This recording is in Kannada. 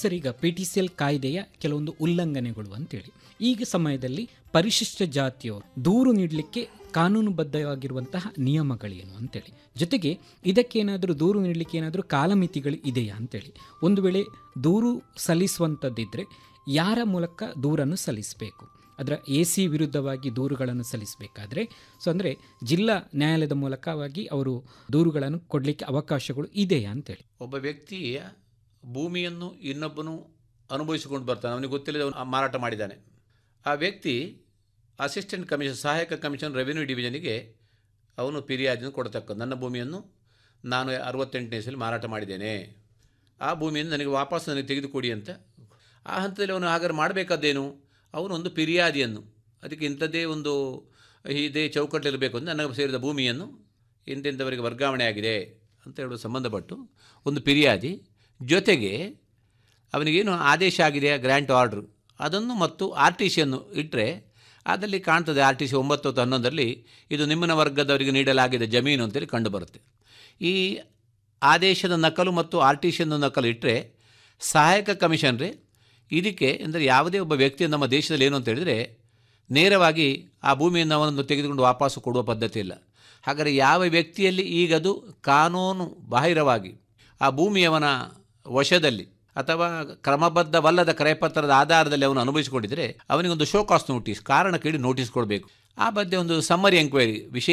ಸರ್ ಈಗ ಪಿ ಟಿ ಸಿ ಎಲ್ ಕಾಯ್ದೆಯ ಕೆಲವೊಂದು ಉಲ್ಲಂಘನೆಗಳು ಅಂತೇಳಿ ಈಗ ಸಮಯದಲ್ಲಿ ಪರಿಶಿಷ್ಟ ಜಾತಿಯವರು ದೂರು ನೀಡಲಿಕ್ಕೆ ಕಾನೂನುಬದ್ಧವಾಗಿರುವಂತಹ ನಿಯಮಗಳೇನು ಅಂತೇಳಿ ಜೊತೆಗೆ ಇದಕ್ಕೇನಾದರೂ ದೂರು ನೀಡಲಿಕ್ಕೆ ಏನಾದರೂ ಕಾಲಮಿತಿಗಳು ಇದೆಯಾ ಅಂತೇಳಿ ಒಂದು ವೇಳೆ ದೂರು ಸಲ್ಲಿಸುವಂಥದ್ದಿದ್ದರೆ ಯಾರ ಮೂಲಕ ದೂರನ್ನು ಸಲ್ಲಿಸಬೇಕು ಅದರ ಎ ಸಿ ವಿರುದ್ಧವಾಗಿ ದೂರುಗಳನ್ನು ಸಲ್ಲಿಸಬೇಕಾದ್ರೆ ಸೊ ಅಂದರೆ ಜಿಲ್ಲಾ ನ್ಯಾಯಾಲಯದ ಮೂಲಕವಾಗಿ ಅವರು ದೂರುಗಳನ್ನು ಕೊಡಲಿಕ್ಕೆ ಅವಕಾಶಗಳು ಇದೆಯಾ ಅಂತೇಳಿ ಒಬ್ಬ ವ್ಯಕ್ತಿಯ ಭೂಮಿಯನ್ನು ಇನ್ನೊಬ್ಬನು ಅನುಭವಿಸಿಕೊಂಡು ಬರ್ತಾನೆ ಅವನಿಗೆ ಗೊತ್ತಿಲ್ಲದೆ ಅವನು ಮಾರಾಟ ಮಾಡಿದ್ದಾನೆ ಆ ವ್ಯಕ್ತಿ ಅಸಿಸ್ಟೆಂಟ್ ಕಮಿಷನ್ ಸಹಾಯಕ ಕಮಿಷನ್ ರೆವಿನ್ಯೂ ಡಿವಿಷನಿಗೆ ಅವನು ಫಿರ್ಯಾದಿಯನ್ನು ಕೊಡತಕ್ಕ ನನ್ನ ಭೂಮಿಯನ್ನು ನಾನು ಅರವತ್ತೆಂಟನೇ ಇಸಲಿ ಮಾರಾಟ ಮಾಡಿದ್ದೇನೆ ಆ ಭೂಮಿಯನ್ನು ನನಗೆ ವಾಪಸ್ ನನಗೆ ತೆಗೆದುಕೊಡಿ ಅಂತ ಆ ಹಂತದಲ್ಲಿ ಅವನು ಹಾಗಾದ್ರೆ ಮಾಡಬೇಕಾದ್ದೇನು ಅವನು ಒಂದು ಫಿರ್ಯಾದಿಯನ್ನು ಅದಕ್ಕೆ ಇಂಥದ್ದೇ ಒಂದು ಇದೇ ಚೌಕಟ್ಟಲ್ಲಿರಬೇಕು ಅಂತ ನನಗೆ ಸೇರಿದ ಭೂಮಿಯನ್ನು ಇಂತಿಂಥವರಿಗೆ ವರ್ಗಾವಣೆ ಆಗಿದೆ ಅಂತ ಹೇಳುವ ಸಂಬಂಧಪಟ್ಟು ಒಂದು ಫಿರ್ಯಾದಿ ಜೊತೆಗೆ ಅವನಿಗೇನು ಆದೇಶ ಆಗಿದೆ ಗ್ರ್ಯಾಂಟ್ ಆರ್ಡ್ರ್ ಅದನ್ನು ಮತ್ತು ಆರ್ ಟಿ ಸಿಯನ್ನು ಇಟ್ಟರೆ ಅದರಲ್ಲಿ ಕಾಣ್ತದೆ ಆರ್ ಟಿ ಸಿ ಒಂಬತ್ತು ಮತ್ತು ಹನ್ನೊಂದರಲ್ಲಿ ಇದು ನಿಮ್ಮನ ವರ್ಗದವರಿಗೆ ನೀಡಲಾಗಿದೆ ಜಮೀನು ಅಂತೇಳಿ ಕಂಡುಬರುತ್ತೆ ಈ ಆದೇಶದ ನಕಲು ಮತ್ತು ಆರ್ ಟಿ ಸಿಯನ್ನು ನಕಲು ಇಟ್ಟರೆ ಸಹಾಯಕ ಕಮಿಷನ್ರೆ ಇದಕ್ಕೆ ಅಂದರೆ ಯಾವುದೇ ಒಬ್ಬ ವ್ಯಕ್ತಿ ನಮ್ಮ ದೇಶದಲ್ಲಿ ಏನು ಅಂತ ಹೇಳಿದರೆ ನೇರವಾಗಿ ಆ ಭೂಮಿಯನ್ನು ಅವನನ್ನು ತೆಗೆದುಕೊಂಡು ವಾಪಸ್ಸು ಕೊಡುವ ಪದ್ಧತಿ ಇಲ್ಲ ಹಾಗಾದರೆ ಯಾವ ವ್ಯಕ್ತಿಯಲ್ಲಿ ಈಗದು ಕಾನೂನು ಬಾಹಿರವಾಗಿ ಆ ಭೂಮಿಯವನ ವಶದಲ್ಲಿ ಅಥವಾ ಕ್ರಮಬದ್ಧವಲ್ಲದ ಕ್ರಯಪತ್ರದ ಆಧಾರದಲ್ಲಿ ಅವನು ಅನುಭವಿಸಿಕೊಂಡಿದ್ದರೆ ಅವನಿಗೊಂದು ಶೋಕಾಸ್ ನೋಟಿಸ್ ಕಾರಣ ಕೇಳಿ ನೋಟಿಸ್ ಕೊಡಬೇಕು ಆ ಬಗ್ಗೆ ಒಂದು ಸಮ್ಮರಿ ಎಂಕ್ವೈರಿ ವಿಶೇಷ